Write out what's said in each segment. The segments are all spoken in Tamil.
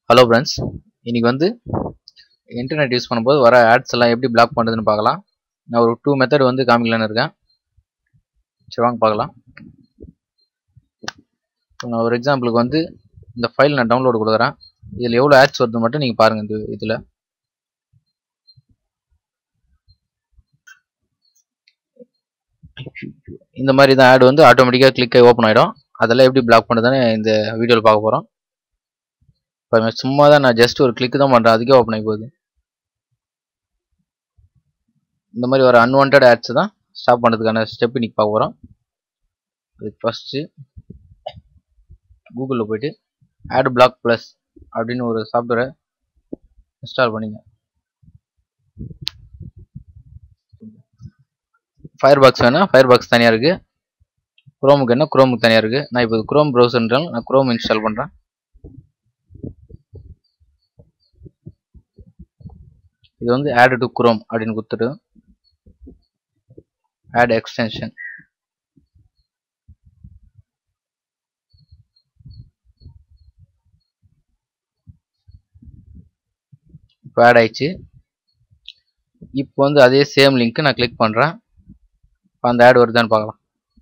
ஹலோ ஃப்ரெண்ட்ஸ் இன்னைக்கு வந்து இன்டர்நெட் யூஸ் பண்ணும்போது வர ஆட்ஸ் எல்லாம் எப்படி பிளாக் பண்ணுறதுன்னு பார்க்கலாம் நான் ஒரு டூ மெத்தட் வந்து காமிக்கலான்னு இருக்கேன் சரி வாங்க பார்க்கலாம் இப்போ நான் ஒரு எக்ஸாம்பிளுக்கு வந்து இந்த ஃபைல் நான் டவுன்லோட் கொடுக்குறேன் இதில் எவ்வளோ ஆட்ஸ் வருது மட்டும் நீங்கள் பாருங்கள் இந்த இதில் இந்த மாதிரி தான் ஆட் வந்து ஆட்டோமேட்டிக்காக கிளிக் ஆகி ஓப்பன் ஆகிடும் அதெல்லாம் எப்படி பிளாக் பண்ணுறதுன்னு இந்த வீடியோவில் பார்க்க போகிறோம் இப்போ சும்மா தான் நான் ஜஸ்ட் ஒரு கிளிக் தான் பண்ணுறேன் அதுக்கே ஓப்பன் ஆகி போகுது இந்த மாதிரி ஒரு அன்வான்ட் ஆட்ஸ் தான் ஸ்டாப் பண்ணுறதுக்கான ஸ்டெப் இன்னைக்கு பார்க்க போகிறோம் அதுக்கு ஃபஸ்ட்டு கூகுளில் போயிட்டு ஆட் பிளாக் ப்ளஸ் அப்படின்னு ஒரு சாஃப்ட்வேரை இன்ஸ்டால் பண்ணிங்க ஃபயர் பாக்ஸ் வேணால் ஃபயர் பாக்ஸ் தனியாக இருக்குது குரோமுக்கு என்ன குரோமுக்கு தனியாக இருக்குது நான் இப்போ குரோம் ப்ரௌசர்ன்றாலும் நான் குரோம் இன்ஸ்டால் பண்ணுறேன் இது வந்து ஆட் டு குரோம் அப்படின்னு கொடுத்துட்டு ஆட் எக்ஸ்டென்ஷன் இப்போ ஆட் ஆயிடுச்சு இப்போ வந்து அதே சேம் லிங்க் நான் கிளிக் பண்ணுறேன் அந்த ஆட் வருதான்னு பார்க்கலாம்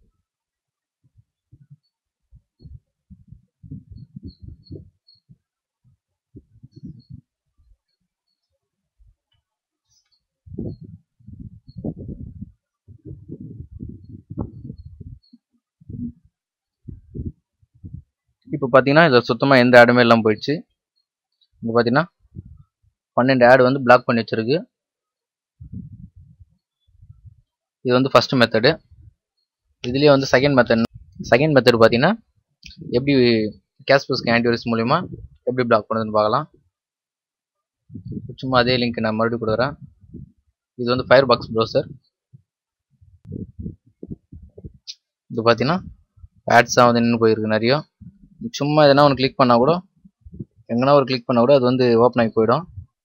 இப்போ பார்த்தீங்கன்னா இதில் சுத்தமாக எந்த ஆடுமே இல்லாமல் போயிடுச்சு இங்கே பார்த்தீங்கன்னா பன்னெண்டு ஆடு வந்து பிளாக் பண்ணி வச்சிருக்கு இது வந்து ஃபஸ்ட் மெத்தடு இதுலேயே வந்து செகண்ட் மெத்தட் செகண்ட் மெத்தட் பார்த்தீங்கன்னா எப்படி கேஸ்பஸ்க்கு ஆன்டிவைரஸ் மூலிமா எப்படி பிளாக் பண்ணுறதுன்னு பார்க்கலாம் சும்மா அதே லிங்க் நான் மறுபடியும் கொடுக்குறேன் இது வந்து ஃபயர் பாக்ஸ் ப்ரௌசர் இது பார்த்தீங்கன்னா ஆட்ஸாக வந்து நின்று போயிருக்கு நிறைய சும்மா எதனா ஒன்று கிளிக் பண்ணால் கூட எங்கன்னா ஒரு கிளிக் பண்ணால் கூட அது வந்து ஓப்பன் ஆகி போயிடும்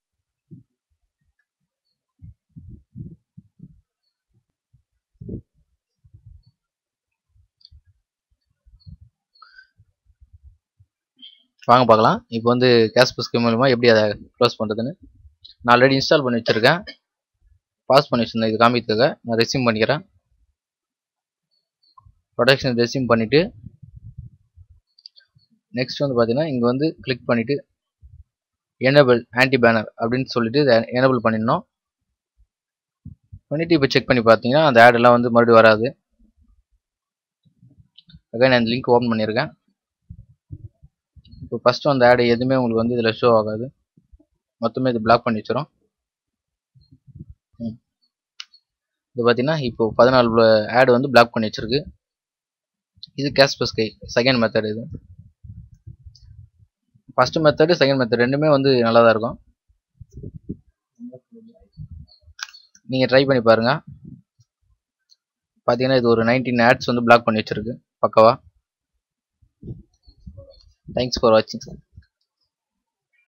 வாங்க பார்க்கலாம் இப்போ வந்து கேஸ்பஸ்க்கு மூலமாக எப்படி அதை க்ளோஸ் பண்ணுறதுன்னு நான் ஆல்ரெடி இன்ஸ்டால் பண்ணி வச்சுருக்கேன் பாஸ் பண்ணி வச்சுருந்தேன் இது காமிக்கிறதுக்காக நான் ரெசியூம் பண்ணிக்கிறேன் ப்ரொடக்ஷன் ரெசியூம் பண்ணிவிட்டு நெக்ஸ்ட் வந்து பார்த்தீங்கன்னா இங்கே வந்து கிளிக் பண்ணிவிட்டு எனேபிள் ஆன்டி பேனர் அப்படின்னு சொல்லிட்டு இதை எனேபிள் பண்ணிடணும் பண்ணிவிட்டு இப்போ செக் பண்ணி பார்த்தீங்கன்னா அந்த ஆடெல்லாம் வந்து மறுபடியும் வராது அதான் நான் இந்த லிங்க் ஓப்பன் பண்ணியிருக்கேன் இப்போ ஃபஸ்ட்டு அந்த ஆடு எதுவுமே உங்களுக்கு வந்து இதில் ஷோ ஆகாது மொத்தமே இது பிளாக் பண்ணி வச்சிடும் இது பார்த்தீங்கன்னா இப்போ பதினாலு ஆடு வந்து பிளாக் பண்ணி வச்சிருக்கு இது கேஸ்பஸ் கை செகண்ட் மெத்தட் இது ஃபஸ்ட்டு மெத்தடு செகண்ட் மெத்தட் ரெண்டுமே வந்து நல்லா தான் இருக்கும் நீங்கள் ட்ரை பண்ணி பாருங்கள் பார்த்தீங்கன்னா இது ஒரு நைன்டீன் ஆட்ஸ் வந்து பிளாக் பண்ணி வச்சிருக்கு பக்கவா தேங்க்ஸ் ஃபார் வாட்சிங்